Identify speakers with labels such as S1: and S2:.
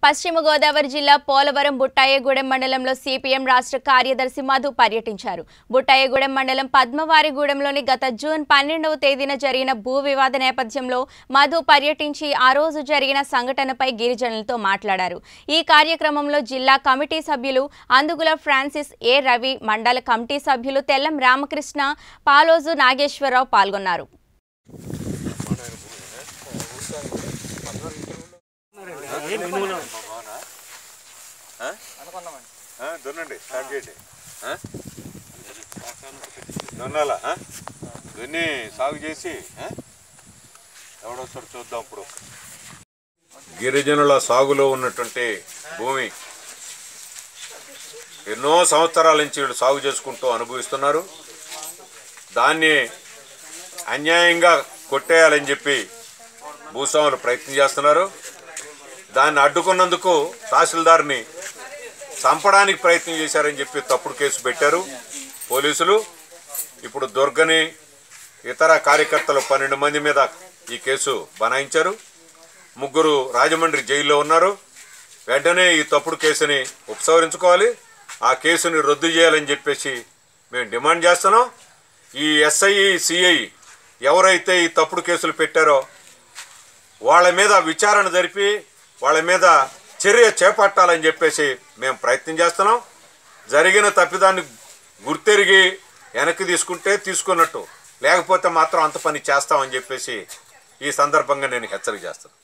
S1: పశ్చిమ గోదావరి జిల్లా పోలవరం బుట్టాయగూడెం మండలంలో సిపిఎం రాష్ట్ర కార్యదర్శి మధు పర్యటించారు బుట్టాయగూడెం మండలం పద్మవారిగూడెంలోని గత జూన్ పన్నెండవ తేదీన జరిగిన భూ వివాద నేపథ్యంలో మధు పర్యటించి ఆ రోజు జరిగిన సంఘటనపై గిరిజనులతో మాట్లాడారు ఈ కార్యక్రమంలో జిల్లా కమిటీ సభ్యులు అందుగుల ఫ్రాన్సిస్ ఏ రవి మండల కమిటీ సభ్యులు తెల్లం రామకృష్ణ పాలోజు నాగేశ్వరరావు పాల్గొన్నారు
S2: ఆ, దున్నండి స్టార్ట్ చేయండి ఆ? దున్నాలా ఆ? దున్ని సాగు చేసి ఆ? ఎవడొస్తాడు చూద్దాం ఇప్పుడు గిరిజనుల సాగులో ఉన్నటువంటి భూమి ఎన్నో సంవత్సరాల నుంచి వీళ్ళు సాగు చేసుకుంటూ అనుభవిస్తున్నారు దాన్ని అన్యాయంగా కొట్టేయాలని చెప్పి భూస్వాములు ప్రయత్నం చేస్తున్నారు దాన్ని అడ్డుకున్నందుకు తహసీల్దార్ని చంపడానికి ప్రయత్నం చేశారని చెప్పి తప్పుడు కేసు పెట్టారు పోలీసులు ఇప్పుడు దుర్గని ఇతర కార్యకర్తలు పన్నెండు మంది మీద ఈ కేసు బనాయించారు ముగ్గురు రాజమండ్రి జైల్లో ఉన్నారు వెంటనే ఈ తప్పుడు కేసుని ఉపసంహరించుకోవాలి ఆ కేసుని రద్దు చేయాలని చెప్పేసి మేము డిమాండ్ చేస్తున్నాం ఈ ఎస్ఐ సిఐ ఎవరైతే ఈ తప్పుడు కేసులు పెట్టారో వాళ్ళ మీద విచారణ జరిపి వాళ్ళ మీద చర్య చేపట్టాలని చెప్పేసి మేము ప్రయత్నం చేస్తున్నాం జరిగిన తప్పిదాన్ని గుర్తెరిగి వెనక్కి తీసుకుంటే తీసుకున్నట్టు లేకపోతే మాత్రం అంత పని చేస్తామని చెప్పేసి ఈ సందర్భంగా నేను హెచ్చరిక చేస్తాను